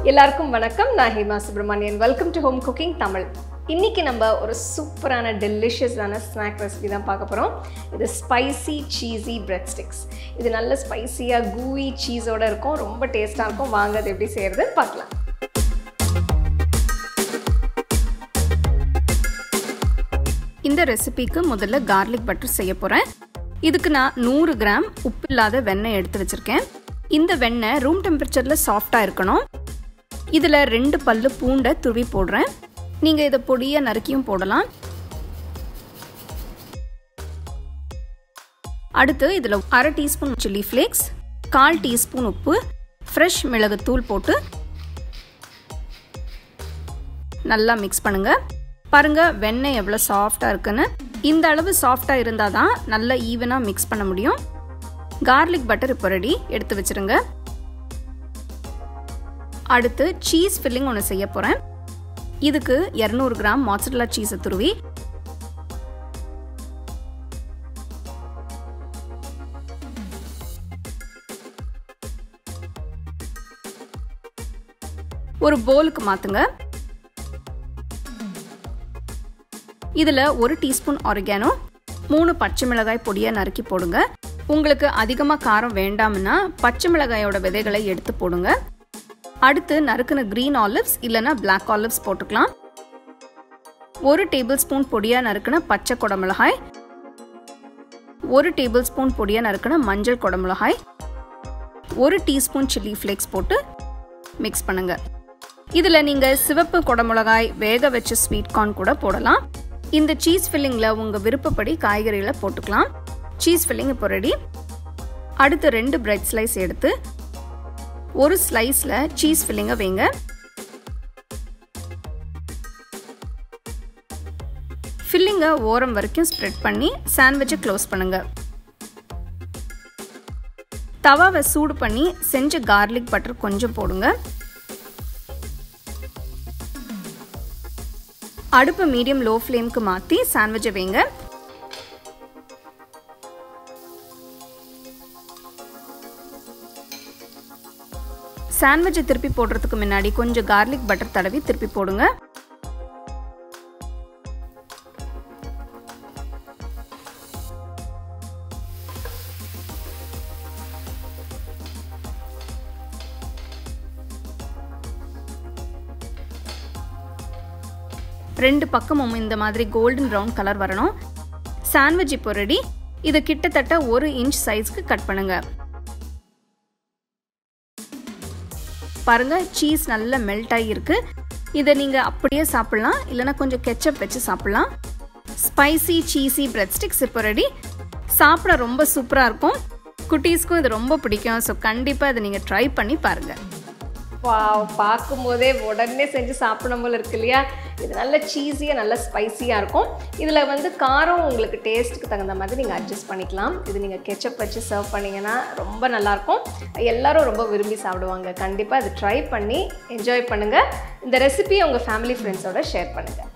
எல்லாருக்கும் வணக்கம் நான் Hema Subramanian welcome to home cooking Tamil இன்னைக்கு நம்ம ஒரு சூப்பரான டெலிஷியஸான ஸ்நாக் ரெசிபி தான் பார்க்க போகிறோம் இது ஸ்பைசி சீஸி பிரெட் ஸ்டிக்ஸ் இது நல்ல ஸ்பைசியாக கூவி சீஸோட இருக்கும் ரொம்ப டேஸ்ட்டாக இருக்கும் வாங்க அது எப்படி செய்கிறது பார்க்கலாம் இந்த ரெசிபிக்கு முதல்ல கார்லிக் பட்டர் செய்ய போகிறேன் இதுக்கு நான் நூறு கிராம் உப்பு இல்லாத வெண்ணெய் எடுத்து வச்சுருக்கேன் இந்த வெண்ணெய் ரூம் டெம்பரேச்சரில் சாஃப்டாக இருக்கணும் இதில் ரெண்டு பல்லு பூண்டை துருவி போடுறேன் நீங்கள் இதை பொடியை நறுக்கியும் போடலாம் அடுத்து இதில் அரை டீஸ்பூன் சில்லி ஃப்ளேக்ஸ் கால் டீஸ்பூன் உப்பு ஃப்ரெஷ் மிளகுத்தூள் போட்டு நல்லா மிக்ஸ் பண்ணுங்கள் பாருங்கள் வெண்ணெய் எவ்வளோ சாஃப்டாக இருக்குன்னு இந்த அளவு சாஃப்டாக இருந்தால் தான் நல்லா ஈவனாக மிக்ஸ் பண்ண முடியும் கார்லிக் பட்டர் இப்போ ரெடி எடுத்து வச்சுருங்க அடுத்து சீஸ் ஃபில்லிங் ஒன்று செய்ய போகிறேன் இதுக்கு இரநூறு கிராம் மாச்சரலா சீஸை துருவி ஒரு போலுக்கு மாற்றுங்க இதில் ஒரு டீஸ்பூன் ஆரிகானோ மூணு பச்சை மிளகாய் பொடியை நறுக்கி போடுங்க உங்களுக்கு அதிகமாக காரம் வேண்டாம்னா பச்சை மிளகாயோட விதைகளை எடுத்து போடுங்க அடுத்து நறுக்குன க்ரீன் ஆலிவ்ஸ் இல்லைனா பிளாக் ஆலிவ்ஸ் போட்டுக்கலாம் ஒரு டேபிள் ஸ்பூன் பொடியாக நறுக்குன பச்சை குடமிளகாய் ஒரு டேபிள் ஸ்பூன் பொடியாக நறுக்குன மஞ்சள் குடமிளகாய் ஒரு டீஸ்பூன் சில்லி ஃப்ளேக்ஸ் போட்டு மிக்ஸ் பண்ணுங்க இதில் நீங்கள் சிவப்பு குடமிளகாய் வேக வச்ச ஸ்வீட் கார்ன் கூட போடலாம் இந்த சீஸ் ஃபில்லிங்கில் உங்கள் விருப்பப்படி காய்கறிகளை போட்டுக்கலாம் சீஸ் ஃபில்லிங் இப்போ ரெடி அடுத்து ரெண்டு பிரெட் ஸ்லைஸ் எடுத்து ஒரு ஸ்லைஸில் சீஸ் ஃபில்லிங்கை வைங்க ஃபில்லிங்கை ஓரம் வரைக்கும் ஸ்ப்ரெட் பண்ணி சாண்ட்விச்சை க்ளோஸ் பண்ணுங்க தவாவை சூடு பண்ணி செஞ்ச கார்லிக் பட்டர் கொஞ்சம் போடுங்க அடுப்பு மீடியம் லோ ஃப்ளேம்க்கு மாற்றி சாண்ட்விச்சை வைங்க சாண்ட்விச்சை திருப்பி போடுறதுக்கு முன்னாடி கொஞ்சம் கார்லிக் பட்டர் தடவி திருப்பி போடுங்க ரெண்டு பக்கமும் இந்த மாதிரி கோல்டன் ப்ரௌன் கலர் வரணும் சாண்ட்விச் இப்போ ரெடி இது கிட்டத்தட்ட ஒரு இன்ச் சைஸ்க்கு கட் பண்ணுங்க பாருங்க சீஸ் நல்லா மெல்ட் ஆகியிருக்கு இதை நீங்கள் அப்படியே சாப்பிட்லாம் இல்லைனா கொஞ்சம் கெச்சப் வச்சு சாப்பிட்லாம் ஸ்பைசி சீஸி பிரெட் ஸ்டிக்ஸ் இப்போ ரெடி சாப்பிட ரொம்ப சூப்பராக இருக்கும் குட்டீஸ்க்கும் இது ரொம்ப பிடிக்கும் ஸோ கண்டிப்பாக இதை நீங்கள் ட்ரை பண்ணி பாருங்கள் வாவ் பார்க்கும்போதே உடனே செஞ்சு சாப்பிடணும் போல இருக்கு இல்லையா இது நல்ல சீஸியாக நல்ல ஸ்பைசியாக இருக்கும் இதில் வந்து காரம் உங்களுக்கு டேஸ்ட்டுக்கு தகுந்த மாதிரி நீங்கள் அட்ஜஸ்ட் பண்ணிக்கலாம் இது நீங்கள் கெச்சப் வச்சு சர்வ் பண்ணிங்கன்னா ரொம்ப நல்லாயிருக்கும் எல்லாரும் ரொம்ப விரும்பி சாப்பிடுவாங்க கண்டிப்பாக இது ட்ரை பண்ணி என்ஜாய் பண்ணுங்கள் இந்த ரெசிபியை உங்கள் ஃபேமிலி ஃப்ரெண்ட்ஸோட ஷேர் பண்ணுங்கள்